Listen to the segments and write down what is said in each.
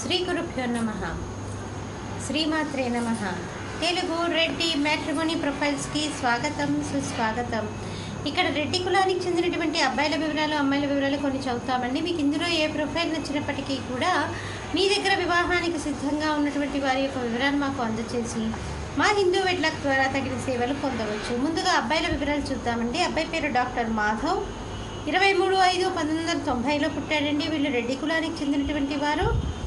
శ్రీ గురుభ్యో నమ శ్రీమాత్రే నమ తెలుగు రెడ్డి మ్యాట్రిమోనీ ప్రొఫైల్స్కి స్వాగతం సుస్వాగతం ఇక్కడ రెడ్డి కులానికి చెందినటువంటి అబ్బాయిల వివరాలు అమ్మాయిల వివరాలు కొన్ని చదువుతామండి మీకు ఇందులో ఏ ప్రొఫైల్ నచ్చినప్పటికీ కూడా మీ దగ్గర వివాహానికి సిద్ధంగా ఉన్నటువంటి వారి యొక్క వివరాలు మాకు అందజేసి మా హిందూ వెడ్లాక్ ద్వారా తగిన సేవలు పొందవచ్చు ముందుగా అబ్బాయిల వివరాలు చూద్దామండి అబ్బాయి పేరు డాక్టర్ మాధవ్ ఇరవై మూడు ఐదు పంతొమ్మిది వందల తొంభైలో పుట్టాడండి వీళ్ళు రెడ్డి కులానికి చెందినటువంటి వారు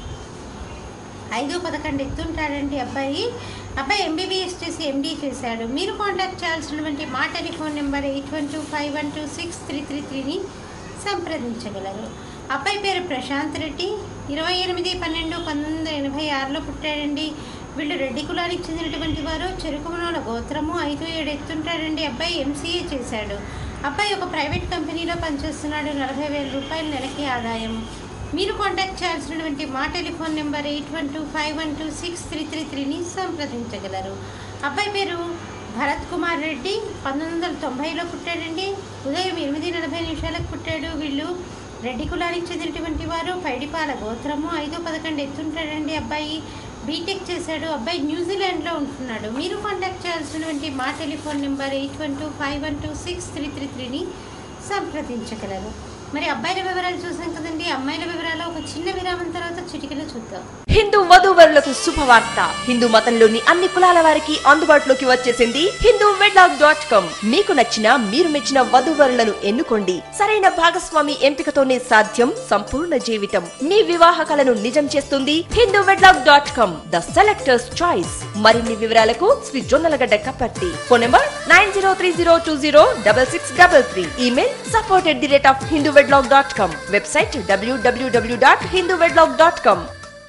ఐదు పదకొండు ఎత్తుంటాడండి అబ్బాయి అబ్బాయి ఎంబీబీఎస్ చేసి ఎండీ చేశాడు మీరు కాంటాక్ట్ చేయాల్సినటువంటి మా telephone number eight one two five one two six three three త్రీని సంప్రదించగలరు అబ్బాయి పేరు ప్రశాంత్ రెడ్డి ఇరవై ఎనిమిది పన్నెండు పంతొమ్మిది వందల ఎనభై ఆరులో పుట్టాడండి వీళ్ళు రెడ్డి కులానికి చెందినటువంటి వారు చెరుకుమనోల గోత్రము ఐదు ఏడు ఎత్తుంటాడండి అబ్బాయి ఎంసీఏ చేశాడు అబ్బాయి ఒక ప్రైవేట్ కంపెనీలో పనిచేస్తున్నాడు నలభై వేల రూపాయల నెలకి ఆదాయం మీరు కాంటాక్ట్ చేయాల్సినటువంటి మా telephone number eight one two five one two six three three త్రీని సంప్రదించగలరు అబ్బాయి పేరు భరత్ కుమార్ రెడ్డి పంతొమ్మిది వందల తొంభైలో పుట్టాడండి ఉదయం ఎనిమిది నలభై నిమిషాలకు పుట్టాడు వీళ్ళు రెడ్డి కులానికి చెందినటువంటి వారు పైడిపాల గోత్రము ఐదు పదకొండు ఎత్తుంటాడండి అబ్బాయి బీటెక్ చేశాడు అబ్బాయి న్యూజిలాండ్లో ఉంటున్నాడు మీరు కాంటాక్ట్ చేయాల్సినటువంటి మా telephone number eight one two five one two six three three త్రీని సంప్రదించగలరు మరి అబ్బాయిల వివరాలు చూసాం కదండి అమ్మాయిల వివరాలు ఒక చిన్న విరామం తర్వాత చిటికలో చూద్దాం హిందూ వధూవరులకు శుభవార్త హిందూ మతంలోని అన్ని కులాల వారికి అందుబాటులోకి వచ్చేసింది హిందూ వెడ్లాక్ డాట్ కామ్ మీకు నచ్చిన మీరు మెచ్చిన వధూవరులను ఎన్నుకోండి సరైన భాగస్వామి ఎంపికతోనే సాధ్యం సంపూర్ణ జీవితం మీ వివాహ కలను నిజం చేస్తుంది Hindu wedlock dot com the selectors choice మరిన్ని వివరాలకు Shri Jonnalagadda Kapparthi phone number nine zero three zero two zero double six double three email support at the rate of Hindu wedlock dot com website W W W dot Hindu wedlock dot com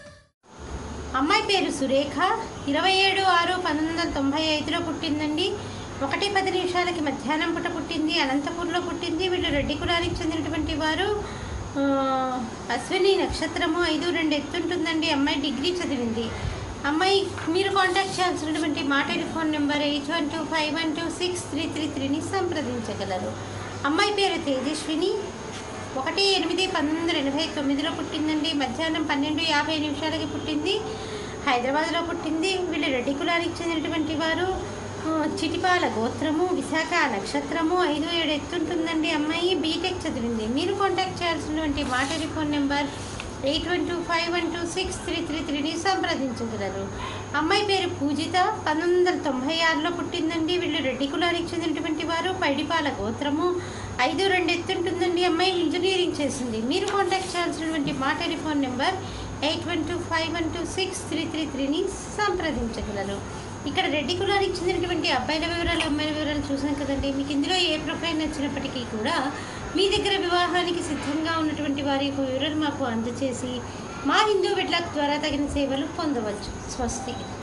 అమ్మాయి పేరు సురేఖ ఇరవై ఏడు ఆరు పంతొమ్మిది వందల తొంభై ఐదులో పుట్టిందండి ఒకటి పది నిమిషాలకి మధ్యాహ్నం పూట పుట్టింది అనంతపూర్లో పుట్టింది వీళ్ళు రెడ్డి కులానికి చెందినటువంటి వారు ఆ, అశ్విని నక్షత్రము ఐదు రెండు ఎత్తుంటుందండి అమ్మాయి డిగ్రీ చదివింది అమ్మాయి మీరు కాంటాక్ట్ చేయాల్సినటువంటి మా telephone number eight one two five one two six three three త్రీని సంప్రదించగలరు అమ్మాయి పేరు తేజస్విని ఒకటి ఎనిమిది పంతొమ్మిది వందల ఎనభై తొమ్మిదిలో పుట్టిందండి మధ్యాహ్నం పన్నెండు యాభై నిమిషాలకి పుట్టింది హైదరాబాద్లో పుట్టింది వీళ్ళు రెడ్డి కులానికి చెందినటువంటి వారు ఆ, చిటిపాల గోత్రము విశాఖ నక్షత్రము ఐదు ఏడు ఎత్తుంటుందండి అమ్మాయి బీటెక్ చదివింది మీరు కాంటాక్ట్ చేయాల్సినటువంటి మా telephone number eight one two five one two six three three త్రీని సంప్రదించగలరు అమ్మాయి పేరు పూజిత పంతొమ్మిది వందల తొంభై ఆరులో పుట్టిందండి వీళ్ళు రెడ్డి కులానికి చెందినటువంటి వారు పైడిపాల గోత్రము ఐదు రెండు ఎత్తుంటుందండి అమ్మాయి ఇంజనీరింగ్ చేసింది మీరు కాంటాక్ట్ చేయాల్సినటువంటి మా telephone number eight one two five one two six three three త్రీని సంప్రదించగలరు ఇక్కడ రెడ్డి కులానికి చెందినటువంటి అబ్బాయిల వివరాలు అమ్మాయిల వివరాలు చూసాం కదండి మీకు ఇందులో ఏ ప్రొఫైల్ నచ్చినప్పటికీ కూడా మీ దగ్గర వివాహానికి సిద్ధంగా ఉన్నటువంటి వారి యొక్క వివరాలు మాకు అందజేసి మా హిందూ వెడ్లాక్ ద్వారా తగిన సేవలు పొందవచ్చు స్వస్తి